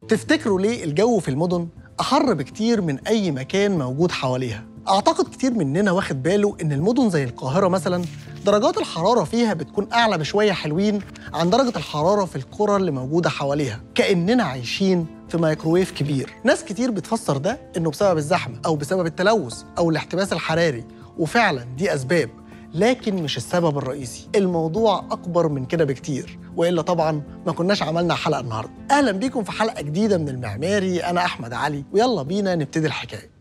تفتكروا ليه الجو في المدن أحر بكتير من أي مكان موجود حواليها؟ أعتقد كتير مننا واخد باله إن المدن زي القاهرة مثلا درجات الحرارة فيها بتكون أعلى بشوية حلوين عن درجة الحرارة في القرى اللي موجودة حواليها كأننا عايشين في مايكروويف كبير ناس كتير بتفسر ده إنه بسبب الزحمة أو بسبب التلوث أو الاحتباس الحراري وفعلا دي أسباب لكن مش السبب الرئيسي الموضوع أكبر من كده بكتير وإلا طبعا ما كناش عملنا حلقة النهاردة أهلا بيكم في حلقة جديدة من المعماري أنا أحمد علي ويلا بينا نبتدي الحكاية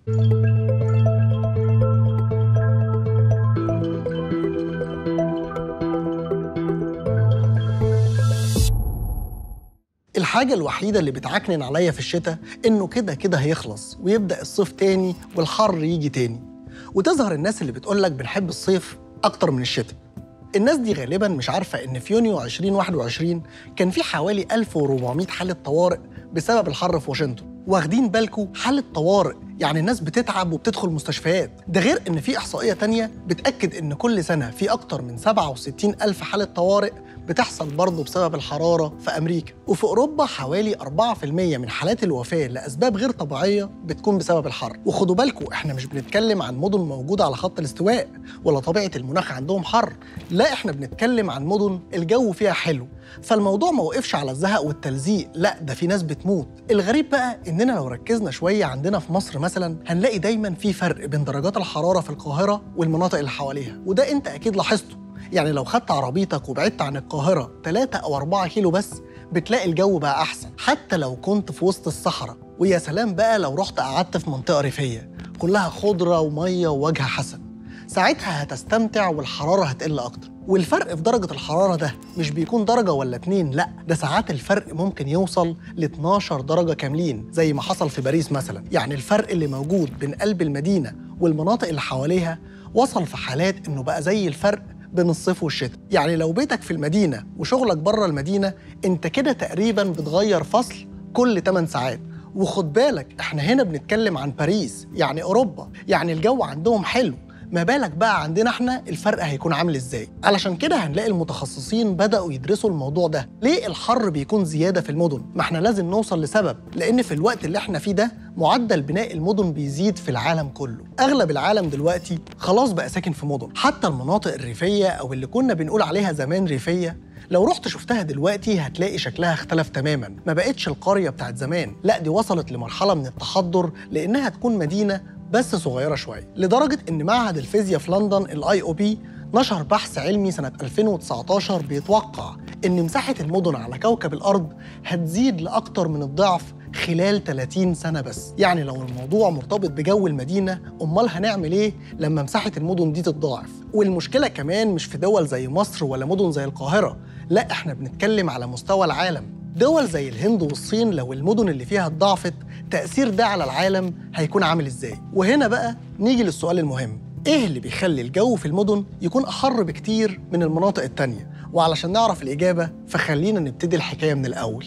الحاجة الوحيدة اللي بتعكنن عليا في الشتاء إنه كده كده هيخلص ويبدأ الصيف تاني والحر يجي تاني وتظهر الناس اللي بتقولك بنحب الصيف أكتر من الشتاء الناس دي غالبا مش عارفة إن في يونيو 2021 كان في حوالي 1400 حالة طوارئ بسبب الحر في واشنطن واخدين بالكم حالة طوارئ يعني الناس بتتعب وبتدخل مستشفيات ده غير إن في إحصائية تانية بتأكد إن كل سنة في أكتر من 67 ألف حالة طوارئ بتحصل برضه بسبب الحرارة في أمريكا وفي أوروبا حوالي 4% من حالات الوفاة لأسباب غير طبيعية بتكون بسبب الحر وخدوا بالكم إحنا مش بنتكلم عن مدن موجودة على خط الاستواء ولا طبيعة المناخ عندهم حر لا إحنا بنتكلم عن مدن الجو فيها حلو فالموضوع ما وقفش على الزهق والتلزيق لا ده في ناس بتموت الغريب بقى إننا لو ركزنا شوية عندنا في مصر مثلا هنلاقي دايما في فرق بين درجات الحرارة في القاهرة والمناطق اللي حواليها وده أنت أكيد لاحظته يعني لو خدت عربيتك وبعدت عن القاهرة 3 أو 4 كيلو بس بتلاقي الجو بقى أحسن حتى لو كنت في وسط الصحراء ويا سلام بقى لو رحت قعدت في منطقة ريفية كلها خضرة ومية ووجه حسن ساعتها هتستمتع والحرارة هتقل أكتر والفرق في درجة الحرارة ده مش بيكون درجة ولا اتنين لا ده ساعات الفرق ممكن يوصل ل 12 درجة كاملين زي ما حصل في باريس مثلا يعني الفرق اللي موجود بين قلب المدينة والمناطق اللي حواليها وصل في حالات إنه بقى زي الفرق بين الصيف والشتاء يعني لو بيتك في المدينة وشغلك بره المدينة انت كده تقريبا بتغير فصل كل 8 ساعات وخد بالك احنا هنا بنتكلم عن باريس يعني اوروبا يعني الجو عندهم حلو ما بالك بقى عندنا احنا الفرق هيكون عامل ازاي علشان كده هنلاقي المتخصصين بدأوا يدرسوا الموضوع ده ليه الحر بيكون زيادة في المدن ما احنا لازم نوصل لسبب لان في الوقت اللي احنا فيه ده معدل بناء المدن بيزيد في العالم كله اغلب العالم دلوقتي خلاص بقى ساكن في مدن حتى المناطق الريفية او اللي كنا بنقول عليها زمان ريفية لو رحت شفتها دلوقتي هتلاقي شكلها اختلف تماما ما بقتش القرية بتاعت زمان لا دي وصلت لمرحلة من التحضر لانها تكون مدينة بس صغيرة شوية لدرجة إن معهد الفيزياء في لندن الاي او بي نشر بحث علمي سنة 2019 بيتوقع إن مساحة المدن على كوكب الأرض هتزيد لأكتر من الضعف خلال 30 سنة بس يعني لو الموضوع مرتبط بجو المدينة أمال هنعمل إيه لما مساحة المدن دي تتضاعف والمشكلة كمان مش في دول زي مصر ولا مدن زي القاهرة لا إحنا بنتكلم على مستوى العالم دول زي الهند والصين لو المدن اللي فيها اتضاعفت تأثير ده على العالم هيكون عامل ازاي وهنا بقى نيجي للسؤال المهم ايه اللي بيخلي الجو في المدن يكون احر بكتير من المناطق التانية وعلشان نعرف الإجابة فخلينا نبتدي الحكاية من الأول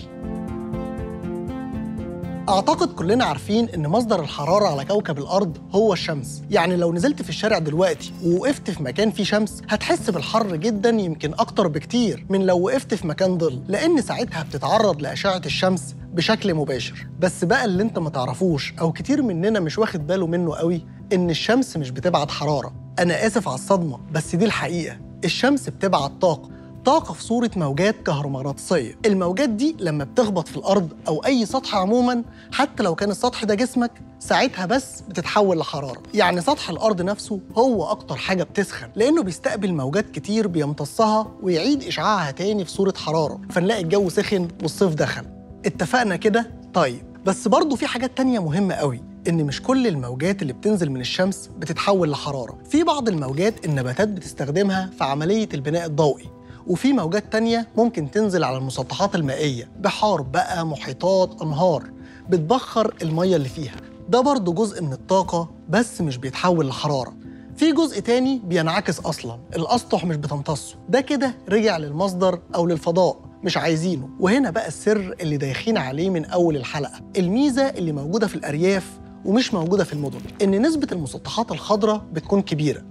أعتقد كلنا عارفين إن مصدر الحرارة على كوكب الأرض هو الشمس، يعني لو نزلت في الشارع دلوقتي ووقفت في مكان فيه شمس هتحس بالحر جدا يمكن أكتر بكتير من لو وقفت في مكان ظل، لأن ساعتها بتتعرض لأشعة الشمس بشكل مباشر، بس بقى اللي أنت ما تعرفوش أو كتير مننا مش واخد باله منه قوي إن الشمس مش بتبعت حرارة، أنا آسف على الصدمة بس دي الحقيقة، الشمس بتبعت طاقة طاقة في صورة موجات كهرومغناطيسية الموجات دي لما بتخبط في الأرض أو أي سطح عموما حتى لو كان السطح ده جسمك ساعتها بس بتتحول لحرارة يعني سطح الأرض نفسه هو أكتر حاجة بتسخن لأنه بيستقبل موجات كتير بيمتصها ويعيد إشعاعها تاني في صورة حرارة فنلاقي الجو سخن والصيف دخل اتفقنا كده؟ طيب بس برضه في حاجات تانية مهمة قوي إن مش كل الموجات اللي بتنزل من الشمس بتتحول لحرارة في بعض الموجات النباتات بتستخدمها في عملية البناء الضوئي وفي موجات تانية ممكن تنزل على المسطحات المائية بحار بقى محيطات أنهار بتبخر المية اللي فيها ده برضه جزء من الطاقة بس مش بيتحول لحرارة في جزء تاني بينعكس أصلا الأسطح مش بتمتصه ده كده رجع للمصدر أو للفضاء مش عايزينه وهنا بقى السر اللي دايخين عليه من أول الحلقة الميزة اللي موجودة في الأرياف ومش موجودة في المدن إن نسبة المسطحات الخضراء بتكون كبيرة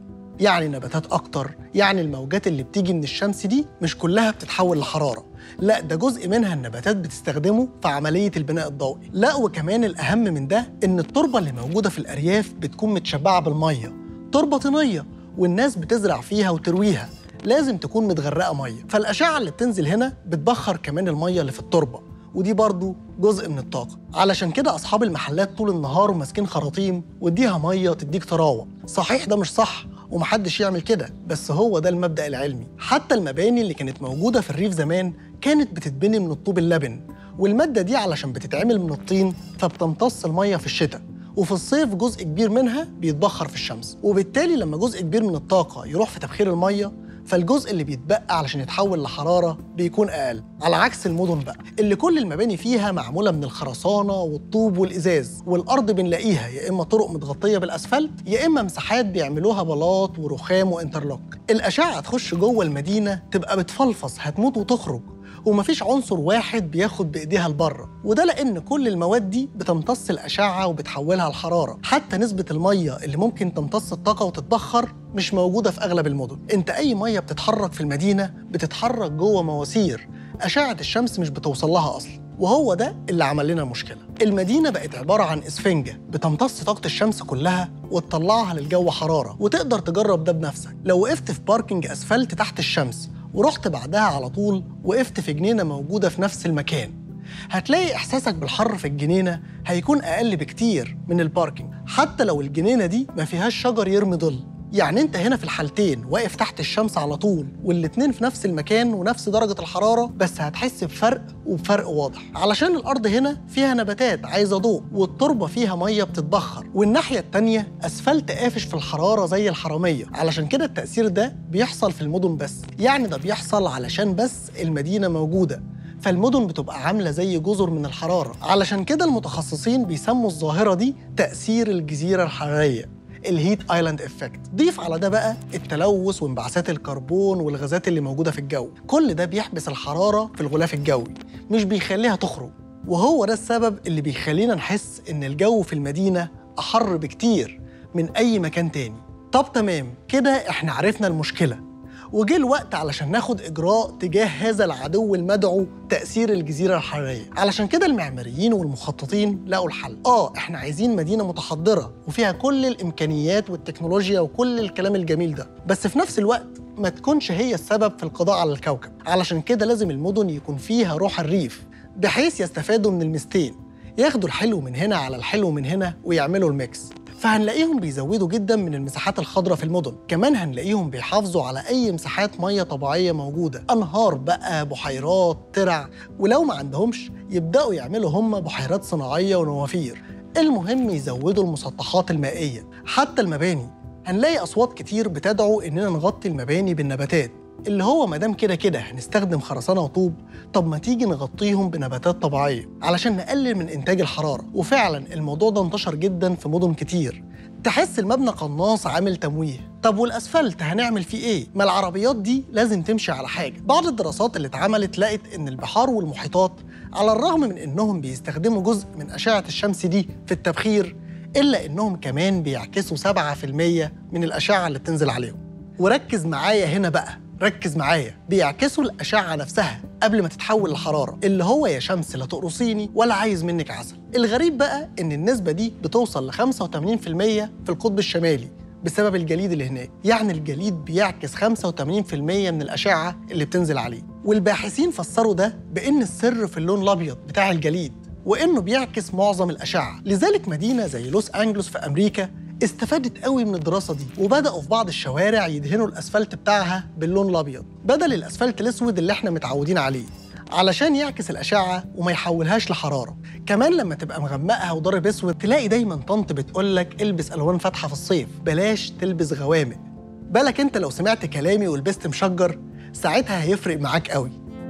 يعني نباتات أكتر يعني الموجات اللي بتيجي من الشمس دي مش كلها بتتحول لحرارة لا ده جزء منها النباتات بتستخدمه في عملية البناء الضوئي لا وكمان الأهم من ده إن التربة اللي موجودة في الأرياف بتكون متشبعة بالمية تربة طينية والناس بتزرع فيها وترويها لازم تكون متغرقة مية فالأشعة اللي بتنزل هنا بتبخر كمان المية اللي في التربة ودي برضو جزء من الطاقة علشان كده أصحاب المحلات طول النهار وماسكين خراطيم واديها مية تديك طراوة صحيح ده مش صح ومحدش يعمل كده بس هو ده المبدأ العلمي حتى المباني اللي كانت موجودة في الريف زمان كانت بتتبني من الطوب اللبن والمادة دي علشان بتتعمل من الطين فبتمتص المية في الشتاء وفي الصيف جزء كبير منها بيتبخر في الشمس وبالتالي لما جزء كبير من الطاقة يروح في تبخير المية فالجزء اللي بيتبقى علشان يتحول لحرارة بيكون أقل على عكس المدن بقى اللي كل المباني فيها معمولة من الخرسانة والطوب والإزاز والأرض بنلاقيها يا إما طرق متغطية بالأسفلت يا إما مساحات بيعملوها بلاط ورخام وإنترلوك الأشعة تخش جوه المدينة تبقى بتفلفص هتموت وتخرج ومفيش عنصر واحد بياخد بايديها لبره وده لان كل المواد دي بتمتص الاشعه وبتحولها لحراره حتى نسبه الميه اللي ممكن تمتص الطاقه وتتبخر مش موجوده في اغلب المدن انت اي ميه بتتحرك في المدينه بتتحرك جوه مواسير اشعه الشمس مش بتوصل لها اصلا وهو ده اللي عمل لنا مشكله المدينه بقت عباره عن اسفنجه بتمتص طاقه الشمس كلها وتطلعها للجو حراره وتقدر تجرب ده بنفسك لو وقفت في باركنج اسفلت تحت الشمس ورحت بعدها على طول وقفت في جنينة موجودة في نفس المكان هتلاقي إحساسك بالحر في الجنينة هيكون أقل بكتير من الباركينج حتى لو الجنينة دي ما فيهاش شجر يرمي ظل يعني انت هنا في الحالتين واقف تحت الشمس على طول والاتنين في نفس المكان ونفس درجة الحرارة بس هتحس بفرق وبفرق واضح علشان الأرض هنا فيها نباتات عايزة ضوء والتربة فيها مية بتتبخر والناحية التانية أسفلت قافش في الحرارة زي الحرامية علشان كده التأثير ده بيحصل في المدن بس يعني ده بيحصل علشان بس المدينة موجودة فالمدن بتبقى عاملة زي جزر من الحرارة علشان كده المتخصصين بيسموا الظاهرة دي تأثير الجزيرة الحرارية الهيت ايلاند افكت ضيف على ده بقى التلوث وانبعاثات الكربون والغازات اللي موجوده في الجو كل ده بيحبس الحراره في الغلاف الجوي مش بيخليها تخرج وهو ده السبب اللي بيخلينا نحس ان الجو في المدينه احر بكتير من اي مكان تاني طب تمام كده احنا عرفنا المشكله وجه الوقت علشان ناخد إجراء تجاه هذا العدو المدعو تأثير الجزيرة الحرارية علشان كده المعماريين والمخططين لقوا الحل آه إحنا عايزين مدينة متحضرة وفيها كل الإمكانيات والتكنولوجيا وكل الكلام الجميل ده بس في نفس الوقت ما تكونش هي السبب في القضاء على الكوكب علشان كده لازم المدن يكون فيها روح الريف بحيث يستفادوا من المستين ياخدوا الحلو من هنا على الحلو من هنا ويعملوا الميكس فهنلاقيهم بيزودوا جدا من المساحات الخضراء في المدن كمان هنلاقيهم بيحافظوا على اي مساحات ميه طبيعيه موجوده انهار بقى بحيرات ترع ولو ما عندهمش يبداوا يعملوا هم بحيرات صناعيه ونوافير المهم يزودوا المسطحات المائيه حتى المباني هنلاقي اصوات كتير بتدعو اننا نغطي المباني بالنباتات اللي هو مادام كده كده هنستخدم خرسانه وطوب طب ما تيجي نغطيهم بنباتات طبيعيه علشان نقلل من انتاج الحراره وفعلا الموضوع ده انتشر جدا في مدن كتير تحس المبنى قناص عامل تمويه طب والاسفلت هنعمل فيه ايه ما العربيات دي لازم تمشي على حاجه بعض الدراسات اللي اتعملت لقت ان البحار والمحيطات على الرغم من انهم بيستخدموا جزء من اشعه الشمس دي في التبخير الا انهم كمان بيعكسوا 7% من الاشعه اللي بتنزل عليهم وركز معايا هنا بقى ركز معايا بيعكسوا الأشعة نفسها قبل ما تتحول لحرارة اللي هو يا شمس لا تقرصيني ولا عايز منك عسل الغريب بقى إن النسبة دي بتوصل ل 85% في القطب الشمالي بسبب الجليد اللي هناك يعني الجليد بيعكس 85% من الأشعة اللي بتنزل عليه والباحثين فسروا ده بإن السر في اللون الأبيض بتاع الجليد وإنه بيعكس معظم الأشعة لذلك مدينة زي لوس أنجلوس في أمريكا استفادت قوي من الدراسة دي وبدأوا في بعض الشوارع يدهنوا الأسفلت بتاعها باللون الأبيض بدل الأسفلت الأسود اللي احنا متعودين عليه علشان يعكس الأشعة وما يحولهاش لحرارة كمان لما تبقى مغمقها وضارب أسود تلاقي دايما طنط بتقولك البس ألوان فاتحة في الصيف بلاش تلبس غوامق بالك انت لو سمعت كلامي ولبست مشجر ساعتها هيفرق معاك قوي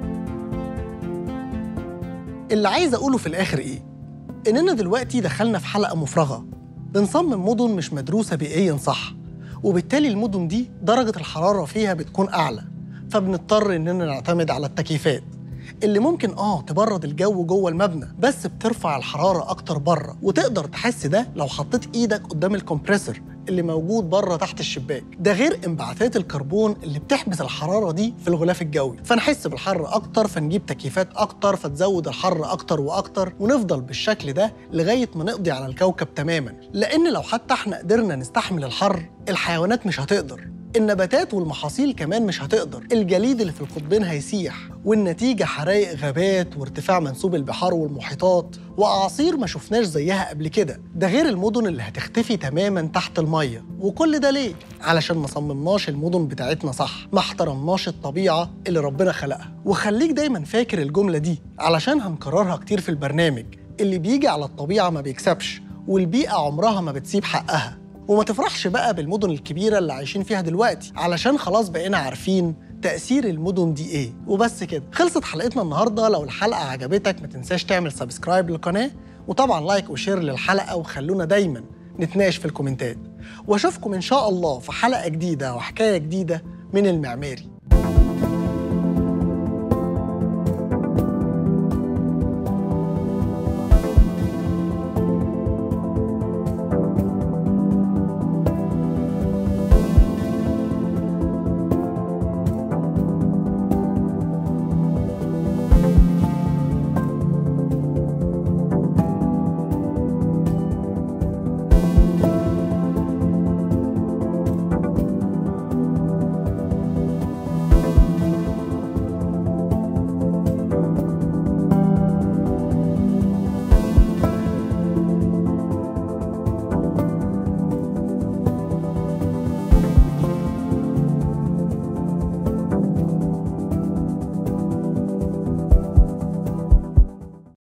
اللي عايز أقوله في الآخر إيه؟ إننا دلوقتي دخلنا في حلقة مفرغة بنصمم مدن مش مدروسة بيئيا صح وبالتالي المدن دي درجة الحرارة فيها بتكون أعلى فبنضطر إننا نعتمد على التكييفات اللي ممكن اه تبرد الجو جوه المبنى بس بترفع الحراره اكتر بره وتقدر تحس ده لو حطيت ايدك قدام الكمبريسور اللي موجود بره تحت الشباك ده غير انبعاثات الكربون اللي بتحبس الحراره دي في الغلاف الجوي فنحس بالحر اكتر فنجيب تكييفات اكتر فتزود الحر اكتر واكتر ونفضل بالشكل ده لغايه ما نقضي على الكوكب تماما لان لو حتى احنا قدرنا نستحمل الحر الحيوانات مش هتقدر النباتات والمحاصيل كمان مش هتقدر الجليد اللي في القطبين هيسيح والنتيجة حرايق غابات وارتفاع منسوب البحار والمحيطات وأعاصير ما شفناش زيها قبل كده ده غير المدن اللي هتختفي تماما تحت المية وكل ده ليه؟ علشان ما صممناش المدن بتاعتنا صح ما احترمناش الطبيعة اللي ربنا خلقها وخليك دايما فاكر الجملة دي علشان هنكررها كتير في البرنامج اللي بيجي على الطبيعة ما بيكسبش والبيئة عمرها ما بتسيب حقها وما تفرحش بقى بالمدن الكبيرة اللي عايشين فيها دلوقتي علشان خلاص بقينا عارفين تأثير المدن دي إيه وبس كده خلصت حلقتنا النهاردة لو الحلقة عجبتك ما تنساش تعمل سبسكرايب للقناة وطبعا لايك وشير للحلقة وخلونا دايما نتناقش في الكومنتات واشوفكم إن شاء الله في حلقة جديدة وحكاية جديدة من المعماري